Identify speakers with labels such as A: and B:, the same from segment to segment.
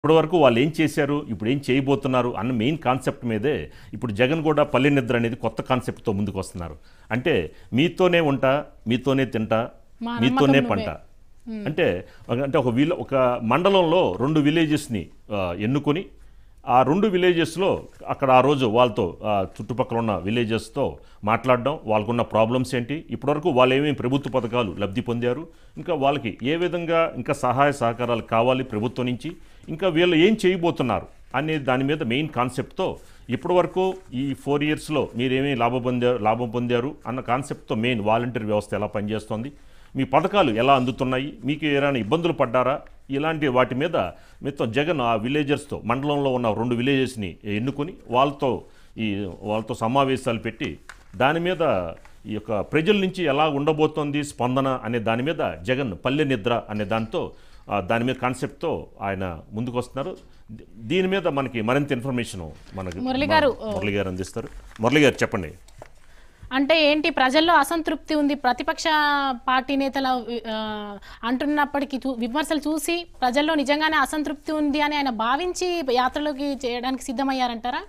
A: ఇప్పటి వరకు వాళ్ళు ఏం చేశారు ఇప్పుడు ఏం చేయబోతున్నారు అన్న మెయిన్ కాన్సెప్ట్ మీదే ఇప్పుడు జగన్ కూడా పల్లె నిద్ర అనేది కొత్త కాన్సెప్ట్తో ముందుకు వస్తున్నారు అంటే మీతోనే ఉంటా మీతోనే తింటా
B: మా
A: మీతోనే
B: నమ్మకం
A: పంట అంటే ఒక- అంటే ఒక విల ఒక మండలంలో రెండు విలేజెస్ని ఎన్నుకొని ఆ రెండు విలేజెస్లో అక్కడ ఆ రోజు వాళ్ళతో ఆ, చుట్టుపక్కల ఉన్న విలేజెస్తో మాట్లాడడం వాళ్ళకున్న ప్రాబ్లమ్స్ ఏంటి ఇప్పటివరకు వాళ్ళు ఏమేమి ప్రభుత్వ పథకాలు లబ్ధి పొందారు ఇంకా వాళ్ళకి ఏ విధంగా ఇంకా సహాయ సహకారాలు కావాలి ప్రభుత్వం నుంచి ఇంకా వీళ్ళు ఏం చేయబోతున్నారు అనే దాని మీద మెయిన్ కాన్సెప్ట్తో ఇప్పటివరకు ఈ ఫోర్ ఇయర్స్లో మీరేమీ లాభం పొందారు లాభం పొందారు అన్న కాన్సెప్ట్తో మెయిన్ వాలంటీర్ వ్యవస్థ ఎలా పనిచేస్తోంది మీ పథకాలు ఎలా అందుతున్నాయి మీకు ఏమైనా ఇబ్బందులు పడ్డారా ఇలాంటి వాటి మీద మొత్తం జగన్ ఆ విలేజర్స్తో మండలంలో ఉన్న రెండు విలేజెస్ని ఎన్నుకొని వాళ్ళతో ఈ వాళ్ళతో సమావేశాలు పెట్టి దాని మీద ఈ యొక్క ప్రజల నుంచి ఎలా ఉండబోతోంది స్పందన అనే దాని మీద జగన్ పల్లె నిద్ర అనే దాంతో ఆ, దాని మీద కాన్సెప్ట్తో ఆయన ముందుకు వస్తున్నారు దీ- దీని మీద మనకి మరింత ఇన్ఫర్మేషన్ మనకి
B: మురళి గారు,
A: మా- మురళి గారు అందిస్తారు మురళి గారు చెప్పండి
B: అంటే ఏంటి ప్రజల్లో అసంతృప్తి ఉంది ప్రతిపక్ష పార్టీ నేతల ఆ, అంటున్నప్పటికీ చూ- విమర్శలు చూసి ప్రజల్లో నిజంగానే అసంతృప్తి ఉంది అని ఆయన భావించి యాత్రలోకి చేయడానికి సిద్ధమయ్యారంటారా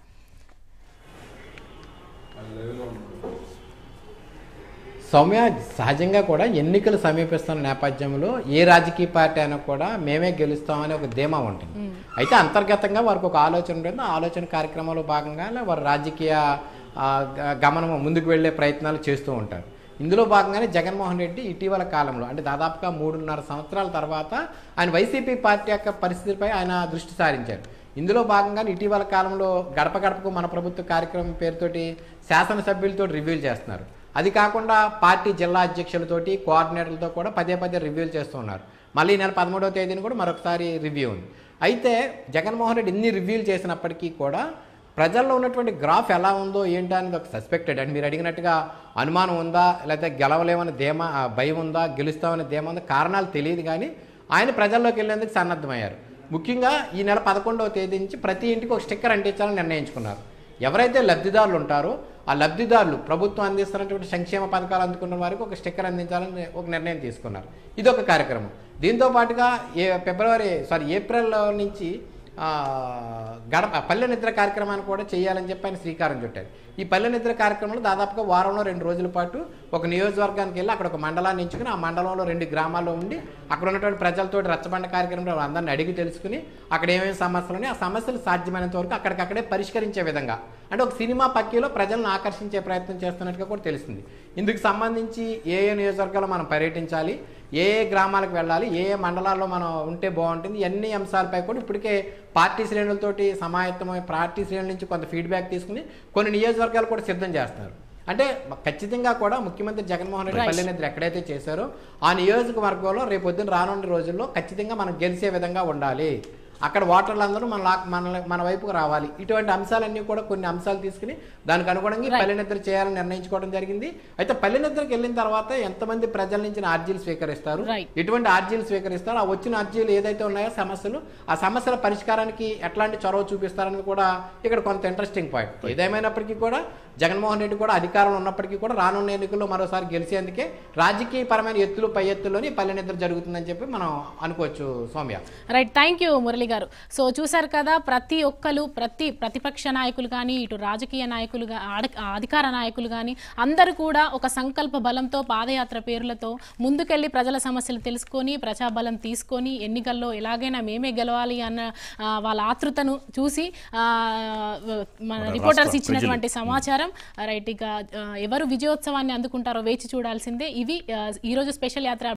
C: సౌమ్య సహజంగా కూడా ఎన్నికలు సమీపిస్తున్న నేపథ్యంలో ఏ రాజకీయ పార్టీ అయినా కూడా మేమే గెలుస్తామని ఒక ధీమా ఉంటుంది అయితే అంతర్గతంగా వారికి ఒక ఆలోచన ఉంటుంది ఆ ఆలోచన కార్యక్రమంలో భాగంగా వారు రాజకీయ ఆ, గ- గమనం ముందుకు వెళ్ళే ప్రయత్నాలు చేస్తూ ఉంటారు ఇందులో భాగంగానే జగన్మోహన్ రెడ్డి ఇటీవల కాలంలో అంటే దాదాపుగా మూడున్నర సంవత్సరాల తర్వాత ఆయన వైసీపీ పార్టీ యొక్క పరిస్థితిపై ఆయన దృష్టి సారించారు ఇందులో భాగంగానే ఇటీవల కాలంలో గడప గడపకు మన ప్రభుత్వ కార్యక్రమం పేరుతోటి శాసనసభ్యులతో రివ్యూలు చేస్తున్నారు అది కాకుండా పార్టీ జిల్లా అధ్యక్షులతోటి కోఆర్డినేటర్లతో కూడా పదే పదే రివ్యూలు చేస్తున్నారు మళ్ళీ ఈ నెల పదమూడవ తేదీన కూడా మరొకసారి రివ్యూ ఉంది అయితే జగన్మోహన్ రెడ్డి ఇన్ని రివ్యూలు చేసినప్పటికీ కూడా ప్రజల్లో ఉన్నటువంటి గ్రాఫ్ ఎలా ఉందో ఏంటో అనేది ఒక సస్పెక్టెడ్ అంటే మీరు అడిగినట్టుగా అనుమానం ఉందా లేకపోతే గెలవలేమని ధీమా ఆ, భయం ఉందా గెలుస్తామని ధీమా ఉందా కారణాలు తెలియదు కానీ ఆయన ప్రజల్లోకి వెళ్ళేందుకు సన్నద్ధమయ్యారు ముఖ్యంగా ఈ నెల పదకొండవ తేదీ నుంచి ప్రతి ఇంటికి ఒక స్టిక్కర్ అంటించాలని నిర్ణయించుకున్నారు ఎవరైతే లబ్ధిదారులు ఉంటారో ఆ లబ్ధిదారులు ప్రభుత్వం అందిస్తున్నటువంటి సంక్షేమ పథకాలు అందుకున్న వారికి ఒక స్టిక్కర్ అందించాలని ఒక నిర్ణయం తీసుకున్నారు ఇది ఒక కార్యక్రమం దీంతో పాటుగా ఏ ఫిబ్రవరి సారీ ఏప్రిల్ నుంచి ఆ, గడప పల్లె నిద్ర కార్యక్రమాన్ని కూడా చేయాలని చెప్పి ఆయన శ్రీకారం చుట్టారు ఈ పల్లె నిద్ర కార్యక్రమంలో దాదాపుగా వారంలో రెండు రోజుల పాటు ఒక నియోజకవర్గానికి వెళ్ళి అక్కడ ఒక మండలాన్ని ఎంచుకుని ఆ మండలంలో రెండు గ్రామాల్లో ఉండి అక్కడ ఉన్నటువంటి ప్రజలతో రచ్చబండ కార్యక్రమంలో అందరిని అడిగి తెలుసుకుని అక్కడ ఏమేమి సమస్యలు ఉన్నాయి ఆ సమస్యలు సాధ్యమైనంత వరకు అక్కడికక్కడే పరిష్కరించే విధంగా అంటే ఒక సినిమా పక్కీలో ప్రజలను ఆకర్షించే ప్రయత్నం చేస్తున్నట్టుగా కూడా తెలిసింది ఇందుకు సంబంధించి ఏ ఏ నియోజకవర్గాల్లో మనం పర్యటించాలి ఏ ఏ గ్రామాలకు వెళ్ళాలి ఏ ఏ మండలాల్లో మనం ఉంటే బాగుంటుంది అన్ని అంశాలపై కూడా ఇప్పటికే పార్టీ శ్రేణులతోటి సమాయత్తమై పార్టీ శ్రేణుల నుంచి కొంత ఫీడ్బ్యాక్ తీసుకుని కొన్ని నియోజకవర్గాలు కూడా సిద్ధం చేస్తున్నారు అంటే ఖచ్చితంగా కూడా ముఖ్యమంత్రి జగన్మోహన్ రెడ్డి
B: Right.
C: పల్లె నిద్ర ఎక్కడైతే చేశారో ఆ నియోజకవర్గంలో రేపు పొద్దున్న రానున్న రోజుల్లో ఖచ్చితంగా మనం గెలిచే విధంగా ఉండాలి అక్కడ ఓటర్లందరూ మన లా- మన మన వైపుకు రావాలి ఇటువంటి అంశాలన్నీ కూడా కొన్ని అంశాలు తీసుకుని దానికి అనుగుణంగా ఈ పల్లె నిద్ర చేయాలని నిర్ణయించుకోవడం జరిగింది అయితే పల్లె నిద్రకి వెళ్ళిన తర్వాత ఎంతమంది ప్రజల నుంచి అర్జీలు స్వీకరిస్తారు
B: Right.
C: ఎటువంటి అర్జీలు స్వీకరిస్తారు ఆ వచ్చిన అర్జీలు ఏదైతే ఉన్నాయో సమస్యలు ఆ సమస్యల పరిష్కారానికి ఎట్లాంటి చొరవ చూపిస్తారని కూడా ఇక్కడ కొంత ఇంట్రెస్టింగ్ పాయింట్ ఏదేమైనప్పటికీ కూడా జగన్మోహన్ రెడ్డి కూడా అధికారంలో ఉన్నప్పటికీ కూడా రానున్న ఎన్నికల్లో మరోసారి గెలిచేందుకే రాజకీయ పరమైన ఎత్తులు పై ఎత్తుల్లోని పల్లె నిద్ర జరుగుతుందని చెప్పి మనం అనుకోవచ్చు Soumya
B: right thank you Murali garu so చూశారు కదా ప్రతి ఒక్కరు ప్రతి ప్రతిపక్ష నాయకులు కానీ ఇటు రాజకీయ నాయకులు గా- ఆడ- అధికార నాయకులు కానీ అందరూ కూడా ఒక సంకల్ప బలంతో పాదయాత్ర పేర్లతో ముందుకెళ్ళి ప్రజల సమస్యలు తెలుసుకొని ప్రజాబలం తీసుకొని ఎన్నికల్లో ఎలాగైనా మేమే గెలవాలి అన్న ఆ, వాళ్ళ ఆతృతను చూసి ఆ, మన
A: మన
B: రిపోర్టర్స్
A: రాష్ట్ర
B: ఇచ్చినటువంటి సమాచారం రైట్ ఇక ఆ, ఎవరు విజయోత్సవాన్ని అందుకుంటారో వేచి చూడాల్సిందే ఇవి ఆ, ఈరోజు స్పెషల్ యాత్ర